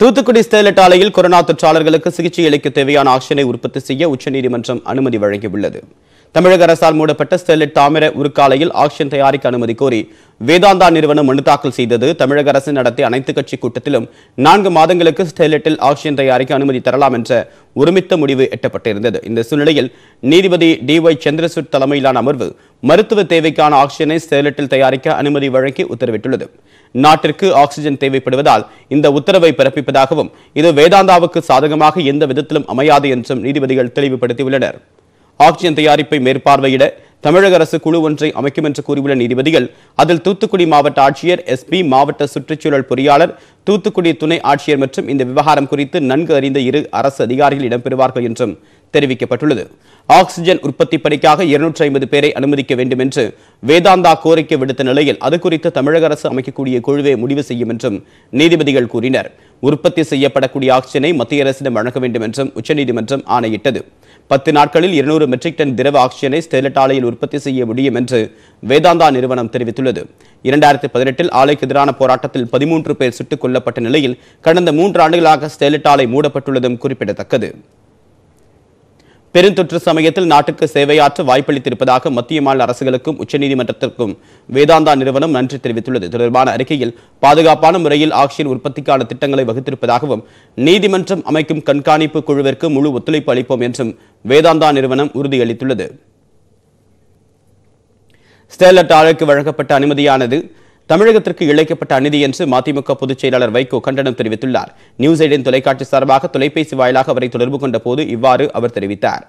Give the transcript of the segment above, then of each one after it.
Thoothukudi Sterlite ஆலையில் corona தொற்றாளர்களுக்கு சிகிச்சை அளிக்க தேவையான ஆக்சிஜனை உற்பத்தி செய்ய உச்சநீதிமன்றம் அனுமதி வழங்கியுள்ளது தமிழக அரசால் மூடப்பட்ட ஸ்டெர்லைட் தாமிர உருக்காலையில் ஆக்சிஜன் தயாரிக்க அனுமதி கோரி வேதாந்தா நிறுவனம் மனு தாக்கல் செய்தது தமிழக அரசு நடத்திய அனைத்து கட்சி கூட்டத்திலும் நான்கு மாதங்களுக்கு ஸ்டெர்லைட்டில் ஆக்சிஜன் தயாரிக்க அனுமதி தரலாம் என்ற ஒருமித்த முடிவு எட்டப்பட்டிருந்தது இந்த சூழ்நிலையில் நீதிபதி டி ஒய் சந்திரசூட் தலைமையிலான அமர்வு மருத்துவ தேவைக்கான ஆக்சிஜனை ஸ்டெர்லைட்டில் தயாரிக்க அனுமதி வழங்கி உத்தரவிட்டுள்ளது நாட்டிற்கு ஆக்சிஜன் தேவைப்படுவதால் இந்த உத்தரவை பிறப்பிப்பதாகவும் இது வேதாந்தாவுக்கு சாதகமாக எந்த விதத்திலும் அமையாது என்றும் நீதிபதிகள் தெளிவுபடுத்தியுள்ளனர் ஆக்சிஜன் தயாரிப்பை மேற்பார்வையிட தமிழக அரசு குழு ஒன்றை அமைக்கும் என்று கூறியுள்ள நீதிபதிகள் அதில் தூத்துக்குடி மாவட்ட ஆட்சியர் எஸ்பி மாவட்ட சுற்றுச்சூழல் பொறியாளர் தூத்துக்குடி துணை ஆட்சியர் மற்றும் இந்த விவகாரம் குறித்து நன்கு அறிந்த இரு அரசு அதிகாரிகள் இடம்பெறுவார்கள் என்றும் தெரிவிக்கப்பட்டுள்ளது ஆக்சிஜன் உற்பத்தி பணிக்காக இருநூற்றி ஐம்பது பேரை அனுமதிக்க வேண்டும் என்று வேதாந்தா கோரிக்கை விடுத்த நிலையில் அது குறித்து தமிழக அரசு அமைக்கக்கூடிய குழுவை முடிவு செய்யும் என்றும் நீதிபதிகள் கூறினர் உற்பத்தி செய்யப்படக்கூடிய ஆக்சிஜனை மத்திய அரசிடம் வழங்க வேண்டும் என்றும் உச்சநீதிமன்றம் ஆணையிட்டது பத்து நாட்களில் இருநூறு மெட்ரிக் டன் திரவ ஆக்சிஜனை ஸ்டெர்லைட் ஆலையில் உற்பத்தி செய்ய முடியும் என்று வேதாந்தா நிறுவனம் தெரிவித்துள்ளது இரண்டாயிரத்தி பதினெட்டில் ஆலைக்கு எதிரான போராட்டத்தில் பதிமூன்று பேர் சுட்டுக் கொல்லப்பட்ட நிலையில் கடந்த மூன்று ஆண்டுகளாக ஸ்டெர்லைட் ஆலை மூடப்பட்டுள்ளதும் குறிப்பிடத்தக்கது பெருந்தொற்று சமயத்தில் நாட்டுக்கு சேவையாற்ற வாய்ப்பளித்திருப்பதாக மத்திய மாநில அரசுகளுக்கும் உச்சநீதிமன்றத்திற்கும் வேதாந்தா நிறுவனம் நன்றி தெரிவித்துள்ளது தொடர்பான அறிக்கையில் பாதுகாப்பான முறையில் ஆக்சிஜன் உற்பத்திக்கான திட்டங்களை வகுத்திருப்பதாகவும் நீதிமன்றம் அமைக்கும் கண்காணிப்பு குழுவிற்கு முழு ஒத்துழைப்பு அளிப்போம் என்றும் வேதாந்தா நிறுவனம் உறுதியளித்துள்ளது ஸ்டெர்லைட் ஆலைக்கு வழங்கப்பட்ட அனுமதியானது தமிழகத்திற்கு இழைக்கப்பட்ட அநீதி என்று மதிமுக பொதுச் செயலாளர் வைகோ கண்டனம் தெரிவித்துள்ளார் நியூஸ் எயிட்டின் தொலைக்காட்சி சார்பாக தொலைபேசி வாயிலாக அவரை தொடர்பு கொண்ட போது இவ்வாறு அவர் தெரிவித்தார்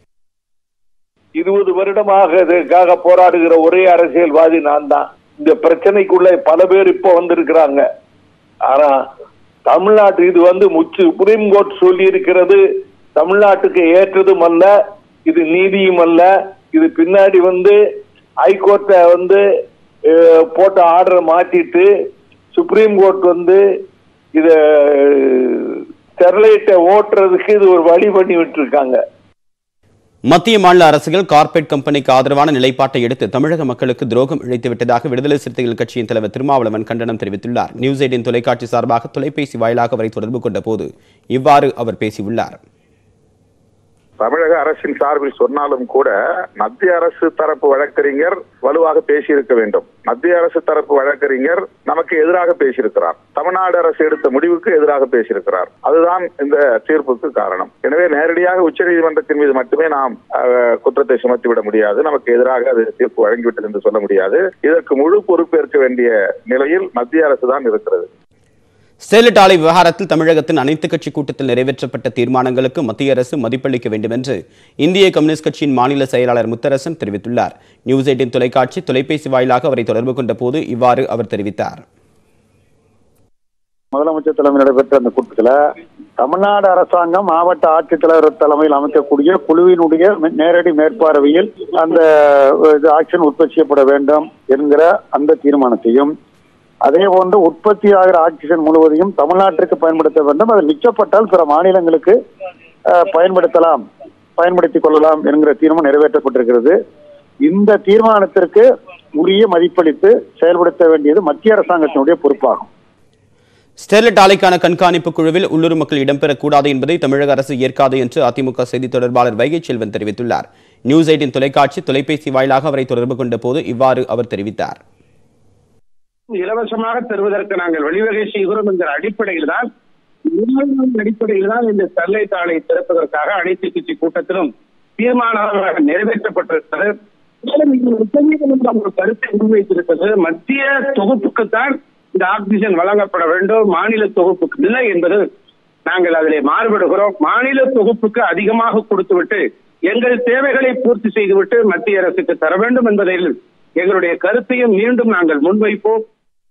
இருபது வருடமாக இதற்காக போராடுகிற ஒரே அரசியல்வாதி நான் தான் இந்த பிரச்சனைக்குள்ள பல பேர் இப்போ வந்திருக்கிறாங்க ஆனா தமிழ்நாட்டு இது வந்து முச்சு சுப்ரீம் கோர்ட் சொல்லி இருக்கிறது தமிழ்நாட்டுக்கு ஏற்றதும் அல்ல இது நீதியும் அல்ல இது பின்னாடி வந்து ஹைகோர்ட்டை வந்து அஹ், போட்ட ஆர்டரை மாத்திட்டு சுப்ரீம் கோர்ட் வந்து இத ஸ்டெர்லைட்டை ஓட்டுறதுக்கு இது ஒரு வழி பண்ணி விட்டுருக்காங்க மத்திய மாநில அரசுகள் கார்ப்பரேட் கம்பெனிக்கு ஆதரவான நிலைப்பாட்டை எடுத்து தமிழக மக்களுக்கு துரோகம் இழைத்து விட்டதாக விடுதலை சிறுத்தைகள் கட்சியின் தலைவர் திருமாவளவன் கண்டனம் தெரிவித்துள்ளார் நியூஸ் எயிட்டின் தொலைக்காட்சி சார்பாக தொலைபேசி வாயிலாக அவரை தொடர்பு கொண்ட போது இவ்வாறு அவர் பேசியுள்ளார் தமிழக அரசின் சார்பில் சொன்னாலும் கூட மத்திய அரசு தரப்பு வழக்கறிஞர் வலுவாக பேசியிருக்க வேண்டும் மத்திய அரசு தரப்பு வழக்கறிஞர் நமக்கு எதிராக பேசியிருக்கிறார் தமிழ்நாடு அரசு எடுத்த முடிவுக்கு எதிராக பேசியிருக்கிறார் அதுதான் இந்த தீர்ப்புக்கு காரணம் எனவே நேரடியாக உச்சநீதிமன்றத்தின் மீது மட்டுமே நாம் அஹ், குற்றத்தை சுமத்திவிட முடியாது நமக்கு எதிராக அது தீர்ப்பு வழங்கிவிட்டது என்று சொல்ல முடியாது இதற்கு முழு பொறுப்பேற்க வேண்டிய நிலையில் மத்திய அரசு தான் இருக்கிறது ஸ்டெர்லைட் ஆலை விவகாரத்தில் தமிழகத்தின் அனைத்து கட்சி கூட்டத்தில் நிறைவேற்றப்பட்ட தீர்மானங்களுக்கு மத்திய அரசு மதிப்பளிக்க வேண்டும் என்று இந்திய கம்யூனிஸ்ட் கட்சியின் மாநில செயலாளர் முத்தரசன் தெரிவித்துள்ளார் நியூஸ் எயிட்டின் தொலைக்காட்சி தொலைபேசி வாயிலாக அவரை தொடர்பு கொண்ட போது இவ்வாறு அவர் தெரிவித்தார் முதலமைச்சர் தலைமையில் நடைபெற்ற அந்த கூட்டத்தில் தமிழ்நாடு அரசாங்கம் மாவட்ட ஆட்சித்தலைவர் தலைமையில் அமைக்கக்கூடிய குழுவினுடைய மே- நேரடி மேற்பார்வையில் அந்த அஹ், இது ஆக்சிஜன் உற்பத்தி செய்யப்பட வேண்டும் என்கிற அந்த தீர்மானத்தையும் அதே போன்று உற்பத்தி ஆகிற ஆக்சிஜன் முழுவதையும் தமிழ்நாட்டிற்கு பயன்படுத்த வேண்டும் அது மிச்சப்பட்டால் பிற மாநிலங்களுக்கு அஹ், பயன்படுத்தலாம் பயன்படுத்திக் கொள்ளலாம் என்கிற தீர்மானம் நிறைவேற்றப்பட்டிருக்கிறது இந்த தீர்மானத்திற்கு உரிய மதிப்பளித்து செயல்படுத்த வேண்டியது மத்திய அரசாங்கத்தினுடைய பொறுப்பாகும் ஸ்டெர்லைட் ஆலைக்கான கண்காணிப்பு குழுவில் உள்ளூர் மக்கள் இடம்பெறக்கூடாது என்பதை தமிழக அரசு ஏற்காது என்று அதிமுக செய்தி தொடர்பாளர் வைகை செல்வன் தெரிவித்துள்ளார் நியூஸ் எயிட்டின் தொலைக்காட்சி தொலைபேசி வாயிலாக அவரை தொடர்பு கொண்ட போது இவ்வாறு அவர் தெரிவித்தார் இலவசமாக தருவதற்கு நாங்கள் வழிவகை செய்கிறோம் என்கிற அடிப்படையில் தான் அடிப்படையில் தான் இந்த ஸ்டெர்லைட் ஆலை திறப்பதற்காக அனைத்து கட்சி கூட்டத்திலும் தீர்மானமாக நிறைவேற்றப்பட்டிருக்கிறது மேலும் இதில் உச்சநீதிமன்றம் ஒரு கருத்தை முன்வைத்திருக்கிறது மத்திய தொகுப்புக்குத்தான் இந்த ஆக்சிஜன் வழங்கப்பட வேண்டும் மாநில தொகுப்புக்கு இல்லை என்பது நாங்கள் அதிலே மாறுபடுகிறோம் மாநில தொகுப்புக்கு அதிகமாக கொடுத்துவிட்டு எங்கள் தேவைகளை பூர்த்தி செய்துவிட்டு மத்திய அரசுக்கு தர வேண்டும் என்பதில் எங்களுடைய கருத்தையும் மீண்டும் நாங்கள் முன்வைப்போம்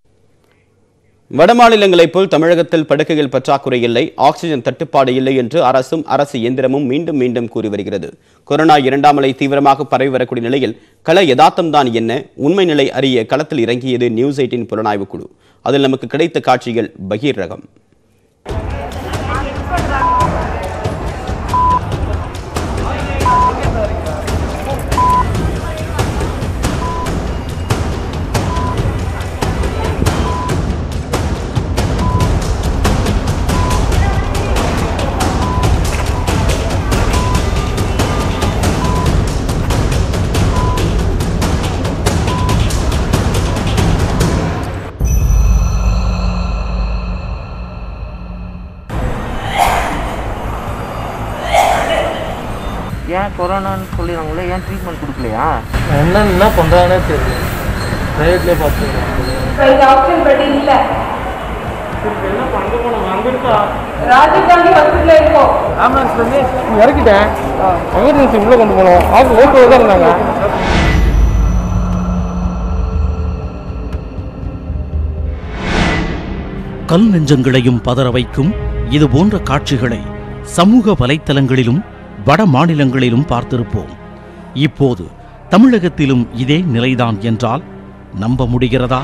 வடமாநிலங்களைப் போல் தமிழகத்தில் படுக்கைகள் பற்றாக்குறை இல்லை ஆக்சிஜன் தட்டுப்பாடு இல்லை என்று அரசும் அரசு இயந்திரமும் மீண்டும் மீண்டும் கூறி வருகிறது கொரோனா இரண்டாம் அலை தீவிரமாக பரவி வரக்கூடிய நிலையில் கள யதார்த்தம் தான் என்ன உண்மை நிலை அறிய களத்தில் இறங்கியது நியூஸ் எயிட்டின் புலனாய்வு குழு அதில் நமக்கு கிடைத்த காட்சிகள் பகீர் ரகம் ஏன் கொரோனான்னு சொல்லிடுறாங்களே ஏன் ட்ரீட்மெண்ட் கொடுக்கலையா என்ன என்ன பண்ணுறாங்கன்னே தெரியல ப்ரைவேட்லேயே பார்த்துக்கிறோம் இந்த ஆப்ஷன் பெட் இல்ல என்ன பண்ண போனோம் அங்கே இருக்கா ராஜீவ் காந்தி ஹாஸ்பிட்டல்ல இருக்கோம் ஆம்புலன்ஸ்லேருந்து இறக்கிட்டேன் எமர்ஜென்சி உள்ளே கொண்டு போனோம் ஆஃப் ஓட்டு தான் இருந்தாங்க கல் நெஞ்சங்களையும் பதற வைக்கும் இது போன்ற காட்சிகளை சமூக வலைத்தளங்களிலும் வட மாநிலங்களிலும் பார்த்திருப்போம் இப்போது தமிழகத்திலும் இதே நிலைதான் என்றால் நம்ப முடிகிறதா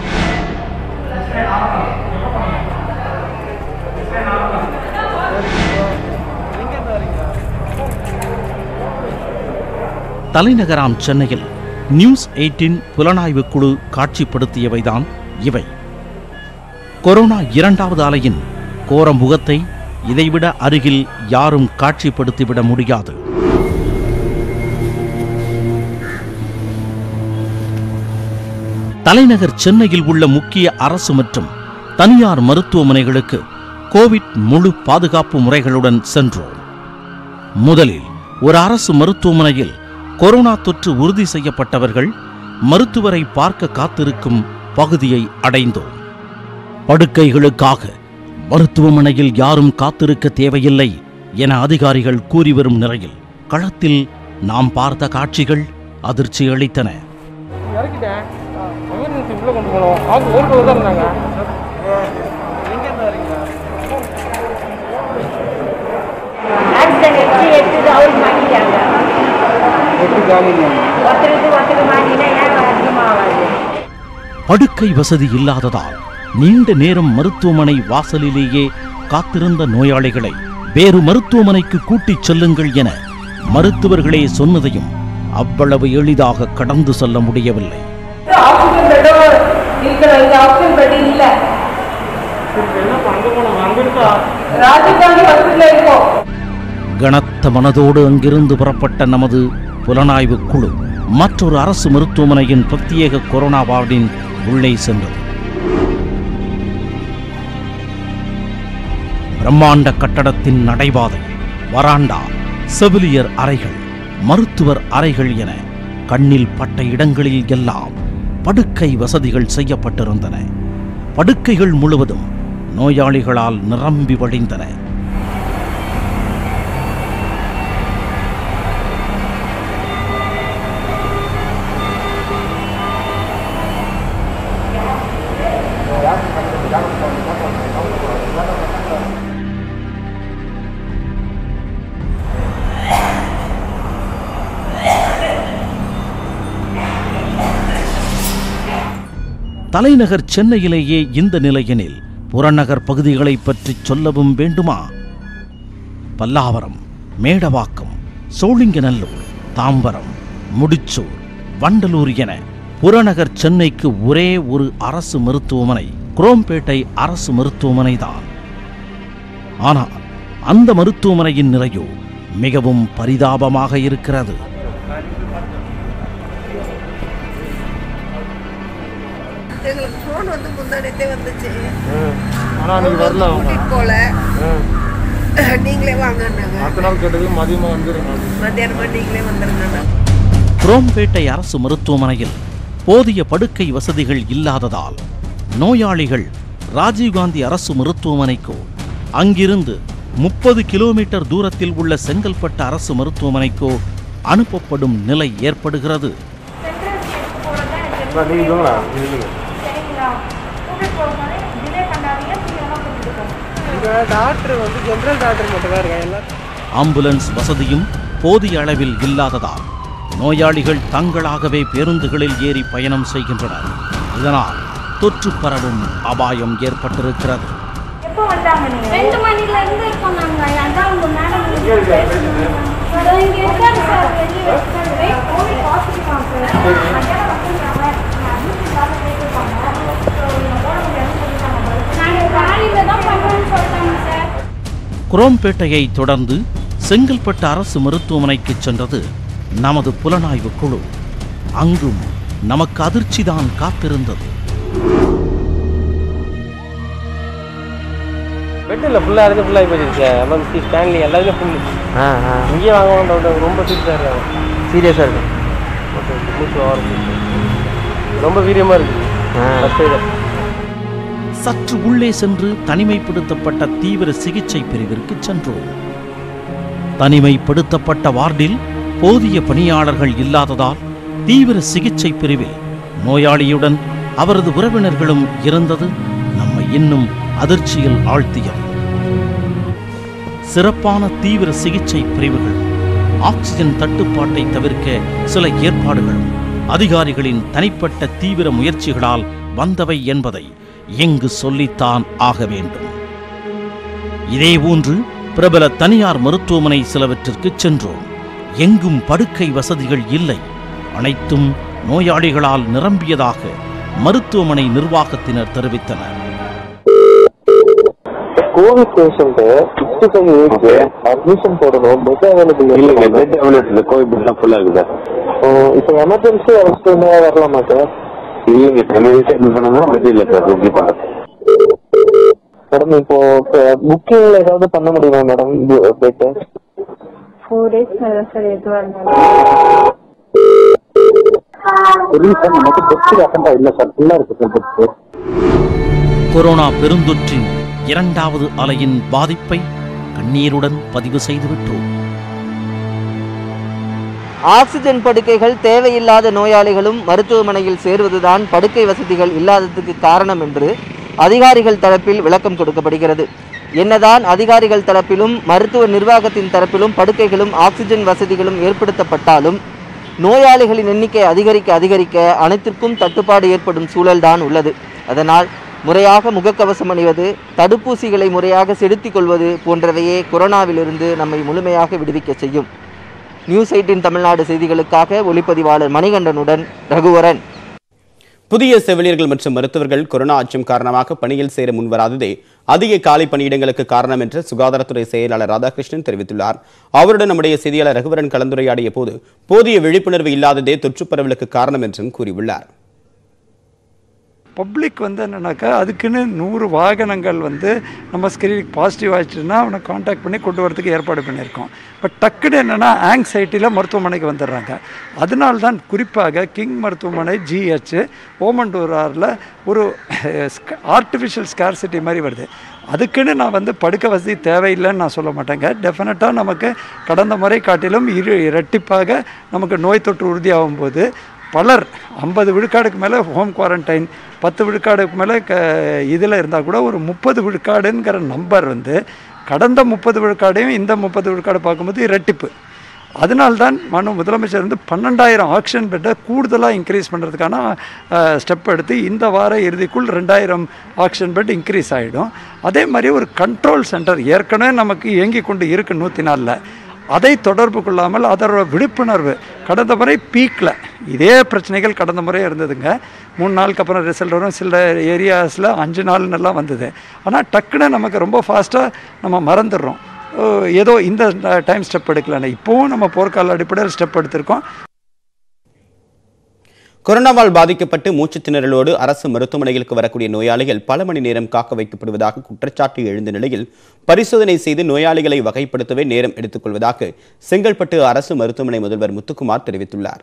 தலைநகராம் சென்னையில் நியூஸ் எயிட்டின் புலனாய்வு குழு காட்சிப்படுத்தியவைதான் இவை கொரோனா இரண்டாவது அலையின் கோர முகத்தை இதைவிட அருகில் யாரும் காட்சிப்படுத்திவிட முடியாது தலைநகர் சென்னையில் உள்ள முக்கிய அரசு மற்றும் தனியார் மருத்துவமனைகளுக்கு கோவிட் முழு பாதுகாப்பு முறைகளுடன் சென்றோம் முதலில் ஒரு அரசு மருத்துவமனையில் கொரோனா தொற்று உறுதி செய்யப்பட்டவர்கள் மருத்துவரை பார்க்க காத்திருக்கும் பகுதியை அடைந்தோம் படுக்கைகளுக்காக மருத்துவமனையில் யாரும் காத்திருக்க தேவையில்லை என அதிகாரிகள் கூறி வரும் நிலையில் களத்தில் நாம் பார்த்த காட்சிகள் அதிர்ச்சி அளித்தன இறக்கிட்டேன் எமர்ஜென்சி உள்ளே கொண்டு போனோம் ஆஃப் ஓட்டு தான் இருந்தாங்க ஆக்சிடென்ட் எடுத்து எடுத்து அவருக்கு மாட்டிட்டாங்க எட்டு காலி ஒருத்தருக்கு ஒருத்தருக்கு மாட்டினா ஏன் அதிகமாகாது படுக்கை வசதி இல்லாததால் நீண்ட நேரம் மருத்துவமனை வாசலிலேயே காத்திருந்த நோயாளிகளை வேறு மருத்துவமனைக்கு கூட்டிச் செல்லுங்கள் என மருத்துவர்களே சொன்னதையும் அவ்வளவு எளிதாக கடந்து செல்ல முடியவில்லை ஆக்சிஜன் பெட்டோ இருக்கிற இந்த ஆக்சிஜன் பெட் இல்ல என்ன பண்ண போனோம் அங்கே இருக்கா ராஜீவ் காந்தி ஹாஸ்பிட்டல்ல இருக்கோம் கனத்த மனதோடு அங்கிருந்து புறப்பட்ட நமது புலனாய்வு குழு மற்றொரு அரசு மருத்துவமனையின் பிரத்யேக கொரோனா வார்டின் உள்ளே சென்றது பிரம்மாண்ட கட்டடத்தின் நடைபாதை வராண்டா செவிலியர் அறைகள் மருத்துவர் அறைகள் என கண்ணில் பட்ட இடங்களில் எல்லாம் படுக்கை வசதிகள் செய்யப்பட்டிருந்தன படுக்கைகள் முழுவதும் நோயாளிகளால் நிரம்பி வழிந்தன தலைநகர் சென்னையிலேயே இந்த நிலையெனில் புறநகர் பகுதிகளை பற்றி சொல்லவும் வேண்டுமா பல்லாவரம் மேடவாக்கம் சோழிங்கநல்லூர் தாம்பரம் முடிச்சூர் வண்டலூர் என புறநகர் சென்னைக்கு ஒரே ஒரு அரசு மருத்துவமனை குரோம்பேட்டை அரசு மருத்துவமனை தான் ஆனால் அந்த மருத்துவமனையின் நிலையோ மிகவும் பரிதாபமாக இருக்கிறது எங்களுக்கு ஃபோன் வந்து முந்தானத்தே வந்துச்சு ஆனால் அன்றைக்கி வரல அவங்க கூட்டிட்டு போல நீங்களே வாங்கன்னாங்க அடுத்த நாள் கேட்டது மதியமாக வந்துருங்க மத்தியானமா நீங்களே வந்துருங்க குரோம்பேட்டை அரசு மருத்துவமனையில் போதிய படுக்கை வசதிகள் இல்லாததால் நோயாளிகள் ராஜீவ்காந்தி அரசு மருத்துவமனைக்கோ அங்கிருந்து முப்பது கிலோமீட்டர் தூரத்தில் உள்ள செங்கல்பட்டு அரசு மருத்துவமனைக்கோ அனுப்பப்படும் நிலை ஏற்படுகிறது நீங்களா இல்லைங்க இங்கே டாக்டர் வந்து ஜென்ரல் டாக்டர் மட்டும் தான் இருக்காங்க எல்லாம் ஆம்புலன்ஸ் வசதியும் போதிய அளவில் இல்லாததால் நோயாளிகள் தங்களாகவே பேருந்துகளில் ஏறி பயணம் செய்கின்றனர் இதனால் தொற்று பரவும் அபாயம் ஏற்பட்டிருக்கிறது எப்போ வந்தாங்க நீங்க ரெண்டு மணில இருந்து இருக்கோம் நாங்க அதான் உங்க மேடம் இங்க இருக்காரு சார் வெளியே இருக்காரு கோவிட் பாசிட்டிவ் சார் மத்தியானம் வந்துருக்காங்க அட்மிட் இல்லாத கேட்டிருக்காங்க போட முடியாதுன்னு சொல்லிட்டாங்க நாங்க காலையில தான் பண்ணுவோம்னு சொல்லிட்டாங்க சார் குரோம்பேட்டையை தொடர்ந்து செங்கல்பட்டு அரசு மருத்துவமனைக்கு சென்றது நமது புலனாய்வு குழு அங்கும் நமக்கு அதிர்ச்சிதான் காத்திருந்தது பெட் இல்லை ஃபுல்லாக இருக்கு ஃபுல்லாக போயிடுச்சு எம்எம்சி ஸ்டான்லி எல்லாமே ஃபுல்லு ஆ ஆ இங்கேயே வாங்க வேண்டாம் ரொம்ப சீரியஸாக இருக்காங்க சீரியஸாக இருக்கு ஓகே ஓகே மூச்சு ஆறு மூச்சு ரொம்ப வீரியமாக இருக்குது ஃபஸ்ட் சைடு சற்று உள்ளே சென்று தனிமைப்படுத்தப்பட்ட தீவிர சிகிச்சை பிரிவிற்கு சென்றோம் தனிமைப்படுத்தப்பட்ட வார்டில் போதிய பணியாளர்கள் இல்லாததால் தீவிர சிகிச்சை பிரிவில் நோயாளியுடன் அவரது உறவினர்களும் இருந்தது நம்மை இன்னும் அதிர்ச்சியில் ஆழ்த்தியது சிறப்பான தீவிர சிகிச்சை பிரிவுகள் ஆக்சிஜன் தட்டுப்பாட்டை தவிர்க்க சில ஏற்பாடுகளும் அதிகாரிகளின் தனிப்பட்ட தீவிர முயற்சிகளால் வந்தவை என்பதை எங்கு சொல்லித்தான் ஆக வேண்டும் இதேபோன்று பிரபல தனியார் மருத்துவமனை சிலவற்றிற்கு சென்றோம் எங்கும் படுக்கை வசதிகள் இல்லை அனைத்தும் நோயாளிகளால் நிரம்பியதாக மருத்துவமனை நிர்வாகத்தினர் தெரிவித்தனர் Covid patient sixty five age admission போடணும் பெட் அவைலபிள் இல்லைங்க பெட் அவைலபிள் கோவிட் பெட் தான் ஃபுல்லாக இருக்குது இப்போ எமர்ஜென்சி அவசியம் என்ன வரலாமா சார் இல்லைங்க எமர்ஜென்சி அட்மிட் பண்ணா பெட் இல்லை சார் எப்படி பண்ண மேடம் இப்போ புக்கிங்ல ஏதாவது பண்ண முடியுமா madam bed four days sir எதுவாக இருந்தாலும் இல்லை சார் நமக்கு பெட் அட்டண்டா இல்லை சார் ஃபுல்லாக இருக்கு சார் பெட் கொரோனா பெருந்தொற்றின் இரண்டாவது அலையின் பாதிப்பை கண்ணீருடன் பதிவு செய்துவிட்டோம் ஆக்சிஜன் படுக்கைகள் தேவையில்லாத நோயாளிகளும் மருத்துவமனையில் சேருவதுதான் படுக்கை வசதிகள் இல்லாததுக்கு காரணம் என்று அதிகாரிகள் தரப்பில் விளக்கம் கொடுக்கப்படுகிறது என்னதான் அதிகாரிகள் தரப்பிலும் மருத்துவ நிர்வாகத்தின் தரப்பிலும் படுக்கைகளும் ஆக்சிஜன் வசதிகளும் ஏற்படுத்தப்பட்டாலும் நோயாளிகளின் எண்ணிக்கை அதிகரிக்க அதிகரிக்க அனைத்திற்கும் தட்டுப்பாடு ஏற்படும் சூழல்தான் உள்ளது அதனால் முறையாக முகக்கவசம் அணிவது தடுப்பூசிகளை முறையாக செலுத்திக் கொள்வது போன்றவையே கொரோனாவிலிருந்து நம்மை முழுமையாக விடுவிக்க செய்யும் நியூஸ் எயிட்டின் தமிழ்நாடு செய்திகளுக்காக ஒளிப்பதிவாளர் மணிகண்டனுடன் ரகுவரன் புதிய செவிலியர்கள் மற்றும் மருத்துவர்கள் கொரோனா அச்சம் காரணமாக பணியில் சேர முன்வராததே அதிக காலி பணியிடங்களுக்கு காரணம் என்று சுகாதாரத்துறை செயலாளர் ராதாகிருஷ்ணன் தெரிவித்துள்ளார் அவருடன் நம்முடைய செய்தியாளர் ரகுவரன் கலந்துரையாடிய போது போதிய விழிப்புணர்வு இல்லாததே தொற்றுப் பரவலுக்கு காரணம் என்றும் கூறியுள்ளார் பப்ளிக் வந்து என்னன்னாக்கா அதுக்குன்னு நூறு வாகனங்கள் வந்து நம்ம ஸ்கிரீனுக்கு பாசிட்டிவ் ஆயிடுச்சுன்னா அவனை காண்டாக்ட் பண்ணி கொண்டு வரதுக்கு ஏற்பாடு பண்ணியிருக்கோம் பட் டக்குன்னு என்னென்னா ஆங்ஸைட்டியில் மருத்துவமனைக்கு வந்துடுறாங்க அதனால தான் குறிப்பாக கிங் மருத்துவமனை ஜிஹெச் ஓமண்டூராரில் ஒரு ஆர்டிஃபிஷியல் ஸ்கார்சிட்டி மாதிரி வருது அதுக்குன்னு நான் வந்து படுக்க வசதி தேவையில்லைன்னு நான் சொல்ல மாட்டேங்க டெஃபினட்டாக நமக்கு கடந்த முறை காட்டிலும் இரு இரட்டிப்பாக நமக்கு நோய் தொற்று உறுதியாகும் போது பலர் ஐம்பது விழுக்காடுக்கு மேலே ஹோம் குவாரண்டைன் பத்து விழுக்காடுக்கு மேலே க இதில் இருந்தால் கூட ஒரு முப்பது விழுக்காடுங்கிற நம்பர் வந்து கடந்த முப்பது விழுக்காடையும் இந்த முப்பது விழுக்காடு பார்க்கும்போது இரட்டிப்பு அதனால்தான் மனு முதலமைச்சர் வந்து பன்னெண்டாயிரம் ஆக்ஷன் பெட்டை கூடுதலாக இன்க்ரீஸ் பண்ணுறதுக்கான ஸ்டெப் எடுத்து இந்த வார இறுதிக்குள் ரெண்டாயிரம் ஆக்ஷன் பெட் இன்க்ரீஸ் ஆகிடும் அதே மாதிரி ஒரு கண்ட்ரோல் சென்டர் ஏற்கனவே நமக்கு இயங்கி கொண்டு இருக்கு நூற்றி நாலில் அதை தொடர்பு கொள்ளாமல் அதோட விழிப்புணர்வு கடந்த முறை பீக்கில் இதே பிரச்சனைகள் கடந்த முறை இருந்ததுங்க மூணு நாளுக்கு அப்புறம் ரிசல்ட் வரும் சில ஏரியாஸில் அஞ்சு நாள்னெல்லாம் வந்தது ஆனால் டக்குன்னு நமக்கு ரொம்ப ஃபாஸ்ட்டாக நம்ம மறந்துடுறோம் ஓ, ஏதோ இந்த டைம் ஸ்டெப் எடுக்கலன்னு இப்போவும் நம்ம போர்க்கால அடிப்படையில் ஸ்டெப் எடுத்திருக்கோம் கொரோனாவால் பாதிக்கப்பட்டு மூச்சுத் திணறலோடு அரசு மருத்துவமனைகளுக்கு வரக்கூடிய நோயாளிகள் பல மணி நேரம் காக்க வைக்கப்படுவதாக குற்றச்சாட்டு எழுந்த நிலையில் பரிசோதனை செய்து நோயாளிகளை வகைப்படுத்தவே நேரம் எடுத்துக்கொள்வதாக செங்கல்பட்டு அரசு மருத்துவமனை முதல்வர் முத்துக்குமார் தெரிவித்துள்ளார்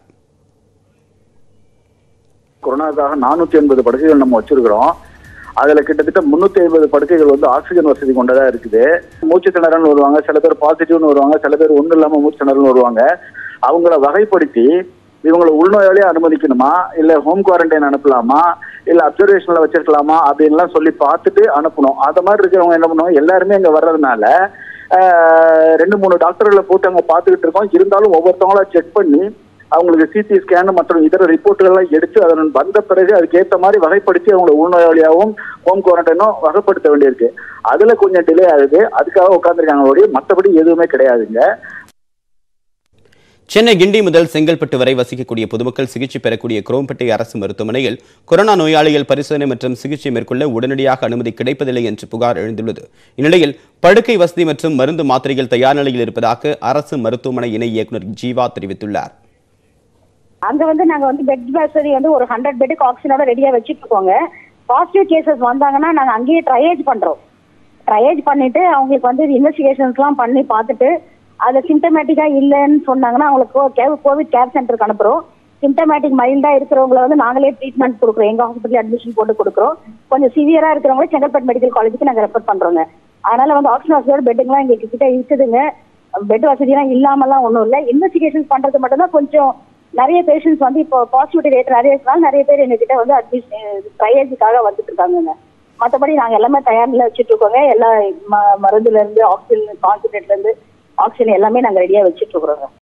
கொரோனாக்காக நானூத்தி எண்பது படுக்கைகள் நம்ம வச்சிருக்கிறோம் அதுல கிட்டத்தட்ட முன்னூத்தி ஐம்பது படுக்கைகள் வந்து ஆக்சிஜன் வசதி கொண்டதா இருக்குது மூச்சு திணறல்னு வருவாங்க சில பேர் பாசிட்டிவ்னு வருவாங்க சில பேர் ஒன்றும் இல்லாம மூச்சு திணறல்னு வருவாங்க அவங்கள வகைப்படுத்தி இவங்களை உள்நோயாளியா அனுமதிக்கணுமா இல்ல ஹோம் குவாரண்டைன் அனுப்பலாமா இல்ல அப்சர்வேஷன்ல வச்சிருக்கலாமா அப்படின்லாம் சொல்லி பார்த்துட்டு அனுப்பணும் அது மாதிரி இருக்கிறவங்க என்ன பண்ணுவோம் எல்லாருமே இங்க வர்றதுனால ஆஹ், ரெண்டு மூணு டாக்டர்களை போட்டு அங்க பார்த்துக்கிட்டு இருக்கோம் இருந்தாலும் ஒவ்வொருத்தவங்களா செக் பண்ணி அவங்களுக்கு சிடி ஸ்கேன் மற்றும் இதர ரிப்போர்ட்டுகள்லாம் எடுத்து அதன் வந்த பிறகு அதுக்கு ஏற்ற மாதிரி வகைப்படுத்தி அவங்கள உள்நோயாளியாகவும் ஹோம் குவாரண்டைனும் வகைப்படுத்த வேண்டியிருக்கு அதுல கொஞ்சம் டிலே ஆகுது அதுக்காக உட்காந்துருக்காங்க ஒழிய மற்றபடி எதுவுமே கிடையாதுங்க சென்னை கிண்டி முதல் செங்கல்பட்டு வரை வசிக்கக்கூடிய பொதுமக்கள் சிகிச்சை பெறக்கூடிய குரோம்பேட்டை அரசு மருத்துவமனையில் கொரோனா நோயாளிகள் பரிசோதனை மற்றும் சிகிச்சை மேற்கொள்ள உடனடியாக அனுமதி கிடைப்பதில்லை என்று புகார் எழுந்துள்ளது இந்நிலையில் படுக்கை வசதி மற்றும் மருந்து மாத்திரைகள் தயார் நிலையில் இருப்பதாக அரசு மருத்துவமனை இணை இயக்குநர் ஜீவா தெரிவித்துள்ளார் அங்க வந்து நாங்க வந்து பெட் வசதி வந்து ஒரு ஹண்ட்ரட் பெட்டுக்கு ஆக்சிஜனோட ரெடியா வச்சுட்டு இருக்கோங்க பாசிட்டிவ் கேசஸ் வந்தாங்கன்னா நாங்க அங்கேயே ட்ரையேஜ் பண்றோம் ட்ரையேஜ் பண்ணிட்டு அவங்களுக்கு வந்து இன்வெஸ்டிகேஷன்ஸ்லாம் பண்ணி பார்த்துட்டு அது சிம்டமேட்டிக்கா இல்லைன்னு சொன்னாங்கன்னா அவங்களுக்கு கோவிட் கேர் சென்டருக்கு அனுப்புறோம் சிம்டமேட்டிக் மைல்டா இருக்கிறவங்கள வந்து நாங்களே ட்ரீட்மெண்ட் கொடுக்குறோம் எங்க ஹாஸ்பிட்டல் அட்மிஷன் போட்டு கொடுக்குறோம் கொஞ்சம் சிவியரா இருக்கிறவங்க செங்கல்பட்டு மெடிக்கல் காலேஜுக்கு நாங்க ரெஃபர் பண்றோங்க அதனால வந்து ஆக்சிஜன் வசதியோட பெட்டுங்கெல்லாம் எங்க கிட்ட இருக்குதுங்க பெட் வசதிலாம் இல்லாமலாம் ஒன்றும் இல்லை இன்வெஸ்டிகேஷன் பண்றது மட்டும்தான் கொஞ்சம் நிறைய பேஷண்ட்ஸ் வந்து இப்போ பாசிட்டிவிட்டி ரேட் நிறைய இருக்கனால நிறைய பேர் எங்ககிட்ட வந்து அட்மிஷன் ட்ரையேஜுக்காக வந்துட்டு இருக்காங்கங்க மற்றபடி நாங்கள் எல்லாமே தயாரில் வச்சுட்டு இருக்கோங்க எல்லா ம- மருந்துல இருந்து ஆக்சிஜன் கான்சன்ட்ரேட்ல இருந்து ஆக்சிஜன் எல்லாமே நாங்கள் ரெடியாக வச்சுட்டு இருக்கிறோங்க